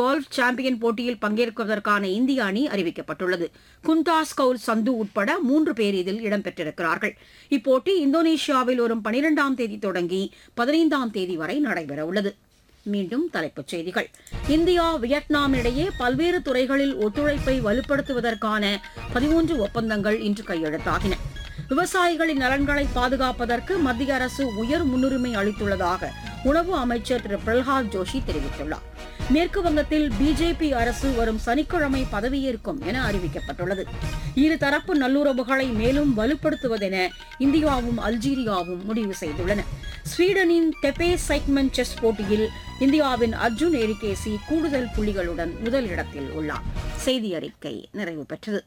golf champion போட்டியில் பங்கேற்பதற்கான இந்திய அணி அறிவிக்கப்பட்டுள்ளது குந்தாஸ் கவுல் சந்து உட்பட மூன்று பேர் இதில் இடம்பெற்றிருக்கிறார்கள் இப்போட்டி இந்தோனேஷியாவில் வரும் பனிரெண்டாம் தேதி தொடங்கி பதினைந்தாம் தேதி வரை நடைபெறவுள்ளது மீண்டும் தலைப்புச் செய்திகள் இந்தியா வியட்நாம் இடையே பல்வேறு துறைகளில் ஒத்துழைப்பை வலுப்படுத்துவதற்கான பதிமூன்று ஒப்பந்தங்கள் இன்று கையெழுத்தாகின விவசாயிகளின் நலன்களை பாதுகாப்பதற்கு மத்திய அரசு உயர் முன்னுரிமை அளித்துள்ளதாக உணவு அமைச்சர் திரு பிரல்ஹாத் ஜோஷி தெரிவித்துள்ளார் மேற்கு வங்கத்தில் பிஜேபி அரசு வரும் சனிக்கிழமை பதவியேற்கும் என அறிவிக்கப்பட்டுள்ளது இருதரப்பு நல்லுறவுகளை மேலும் வலுப்படுத்துவதென இந்தியாவும் அல்ஜீரியாவும் முடிவு செய்துள்ளன ஸ்வீடனின் தெபே சைக்மெண்ட் செஸ் போட்டியில் இந்தியாவின் அர்ஜுன் எரிகேசி கூடுதல் புள்ளிகளுடன் முதலிடத்தில் உள்ளார் செய்தி அறிக்கை நிறைவு பெற்றது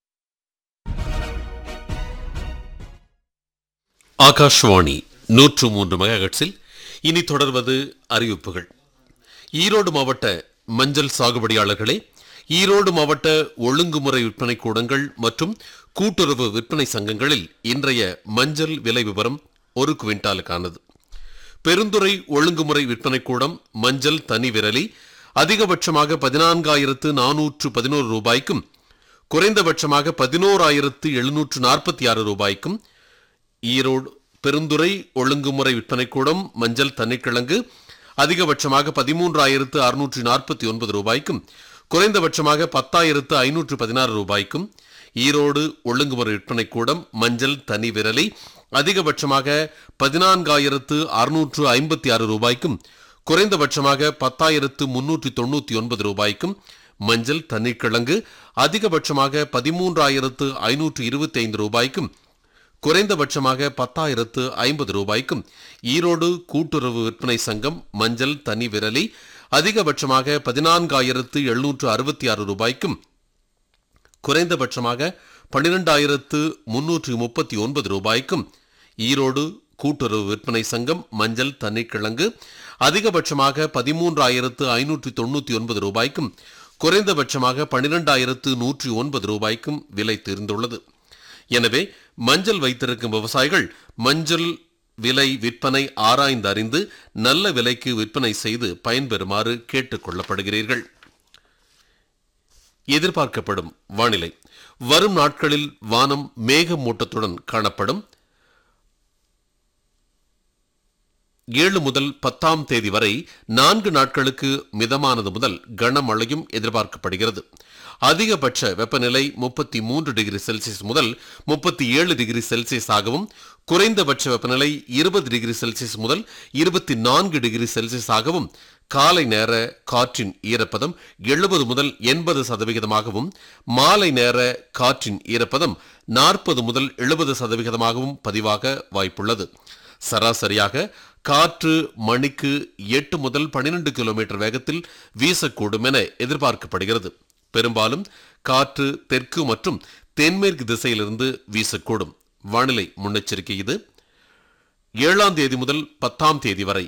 ஆகாஷ்வாணி நூற்று மூன்று மெகாஹெட்ஸில் இனி தொடர்வது அறிவிப்புகள் ஈரோடு மாவட்ட மஞ்சள் சாகுபடியாளர்களே ஈரோடு மாவட்ட ஒழுங்குமுறை விற்பனை கூடங்கள் மற்றும் கூட்டுறவு விற்பனை சங்கங்களில் இன்றைய மஞ்சள் விலை விவரம் ஒரு குவிண்டாலுக்கானது பெருந்துறை ஒழுங்குமுறை விற்பனை கூடம் மஞ்சள் தனி விரலி அதிகபட்சமாக பதினான்காயிரத்து நானூற்று பதினோரு ரூபாய்க்கும் குறைந்தபட்சமாக பதினோராயிரத்து எழுநூற்று நாற்பத்தி ஆறு ரூபாய்க்கும் ஈரோடு பெருந்துறை ஒழுங்குமுறை விற்பனை கூடம் மஞ்சள் தண்ணிக்கிழங்கு அதிகபட்சமாக பதிமூன்றாயிரத்து அறுநூற்று நாற்பத்தி ஒன்பது ரூபாய்க்கும் குறைந்தபட்சமாக பத்தாயிரத்து ஐநூற்று பதினாறு ரூபாய்க்கும் ஈரோடு ஒழுங்குமுறை விற்பனை கூடம் மஞ்சள் தனி விரலி அதிகபட்சமாக பதினான்காயிரத்து அறுநூற்று ஐம்பத்தி ஆறு ரூபாய்க்கும் குறைந்தபட்சமாக பத்தாயிரத்து முன்னூற்றி தொண்ணூற்றி ஒன்பது ரூபாய்க்கும் மஞ்சள் தண்ணீர்கிழங்கு அதிகபட்சமாக பதிமூன்றாயிரத்து ஐநூற்று இருபத்தி ஐந்து ரூபாய்க்கும் குறைந்தபட்சமாக பத்தாயிரத்து ஐம்பது ரூபாய்க்கும் ஈரோடு கூட்டுறவு விற்பனை சங்கம் மஞ்சள் தனி விரலி அதிகபட்சமாக பதினான்காயிரத்து எழுநூற்று அறுபத்தி ஆறு ரூபாய்க்கும் குறைந்தபட்சமாக பன்னிரெண்டாயிரத்து முன்னூற்று முப்பத்தி ஒன்பது ரூபாய்க்கும் ஈரோடு கூட்டுறவு விற்பனை சங்கம் மஞ்சள் தண்ணிக்கிழங்கு அதிகபட்சமாக பதிமூன்றாயிரத்து ஐநூற்று தொண்ணூற்றி ஒன்பது ரூபாய்க்கும் குறைந்தபட்சமாக பன்னிரெண்டாயிரத்து நூற்றி ஒன்பது ரூபாய்க்கும் விலை தீர்ந்துள்ளது எனவே மஞ்சள் வைத்திருக்கும் விவசாயிகள் மஞ்சள் விலை விற்பனை ஆராய்ந்து அறிந்து நல்ல விலைக்கு விற்பனை செய்து பயன்பெறுமாறு கேட்டுக் கொள்ளப்படுகிறீர்கள் எதிர்பார்க்கப்படும் வானிலை வரும் நாட்களில் வானம் மேகமூட்டத்துடன் காணப்படும் ஏழு முதல் பத்தாம் தேதி வரை நான்கு நாட்களுக்கு மிதமானது முதல் கனமழையும் எதிர்பார்க்கப்படுகிறது அதிகபட்ச வெப்பநிலை முப்பத்தி மூன்று டிகிரி செல்சியஸ் முதல் முப்பத்தி ஏழு டிகிரி செல்சியஸ் ஆகவும் குறைந்தபட்ச வெப்பநிலை இருபது டிகிரி செல்சியஸ் முதல் இருபத்தி நான்கு டிகிரி செல்சியஸ் ஆகவும் காலை நேர காற்றின் ஈரப்பதம் எழுபது முதல் எண்பது சதவிகிதமாகவும் மாலை நேர காற்றின் ஈரப்பதம் நாற்பது முதல் எழுபது சதவிகிதமாகவும் பதிவாக வாய்ப்புள்ளது சராசரியாக காற்று மணிக்கு எட்டு முதல் பனிரெண்டு கிலோமீட்டர் வேகத்தில் வீசக்கூடும் என எதிர்பார்க்கப்படுகிறது பெரும்பாலும் காற்று தெற்கு மற்றும் தென்மேற்கு திசையிலிருந்து வீசக்கூடும் வானிலை முன்னெச்சரிக்கை இது ஏழாம் தேதி முதல் பத்தாம் தேதி வரை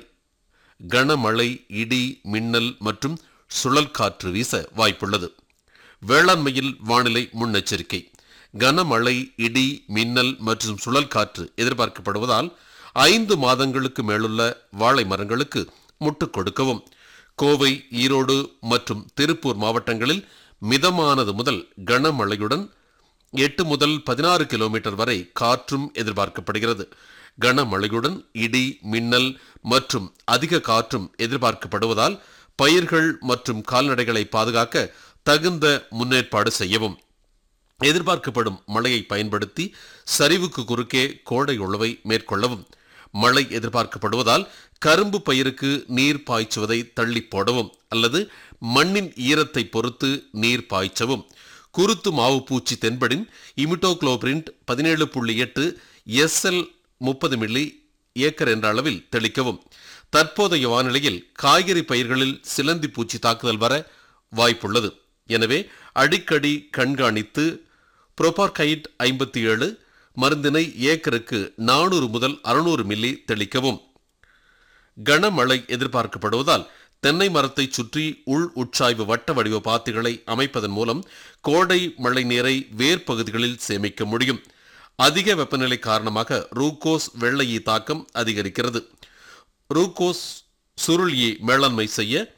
கனமழை இடி மின்னல் மற்றும் சுழல் காற்று வீச வாய்ப்புள்ளது வேளாண்மையில் வானிலை முன்னெச்சரிக்கை கனமழை இடி மின்னல் மற்றும் சுழல் காற்று எதிர்பார்க்கப்படுவதால் ஐந்து மாதங்களுக்கு மேலுள்ள வாழை மரங்களுக்கு முட்டு கொடுக்கவும் கோவை ஈரோடு மற்றும் திருப்பூர் மாவட்டங்களில் மிதமானது முதல் கனமழையுடன் எட்டு முதல் பதினாறு கிலோமீட்டர் வரை காற்றும் எதிர்பார்க்கப்படுகிறது கனமழையுடன் இடி மின்னல் மற்றும் அதிக காற்றும் எதிர்பார்க்கப்படுவதால் பயிர்கள் மற்றும் கால்நடைகளை பாதுகாக்க தகுந்த முன்னேற்பாடு செய்யவும் எதிர்பார்க்கப்படும் மழையை பயன்படுத்தி சரிவுக்கு குறுக்கே கோடை உழவை மேற்கொள்ளவும் மழை எதிர்பார்க்கப்படுவதால் கரும்பு பயிருக்கு நீர் பாய்ச்சுவதை தள்ளி போடவும் அல்லது மண்ணின் ஈரத்தை பொறுத்து நீர் பாய்ச்சவும் குருத்து மாவு பூச்சி தென்படின் இமிட்டோக்ளோபிரிண்ட் பதினேழு புள்ளி எட்டு எஸ்எல் முப்பது மில்லி ஏக்கர் என்ற அளவில் தெளிக்கவும் தற்போதைய வானிலையில் காய்கறி பயிர்களில் சிலந்தி பூச்சி தாக்குதல் வர வாய்ப்புள்ளது எனவே அடிக்கடி கண்காணித்து புரோபார்கைட் ஐம்பத்தி ஏழு மருந்தினை ஏக்கருக்கு நானூறு முதல் அறுநூறு மில்லி தெளிக்கவும் கனமழை எதிர்பார்க்கப்படுவதால் தென்னை மரத்தை சுற்றி உள் உட்சாய்வு வட்ட வடிவ பாத்திகளை அமைப்பதன் மூலம் கோடை மழை நீரை வேர் பகுதிகளில் சேமிக்க முடியும் அதிக வெப்பநிலை காரணமாக ரூகோஸ் வெள்ளையி தாக்கம் அதிகரிக்கிறது ரூகோஸ் சுருளியை மேலாண்மை செய்ய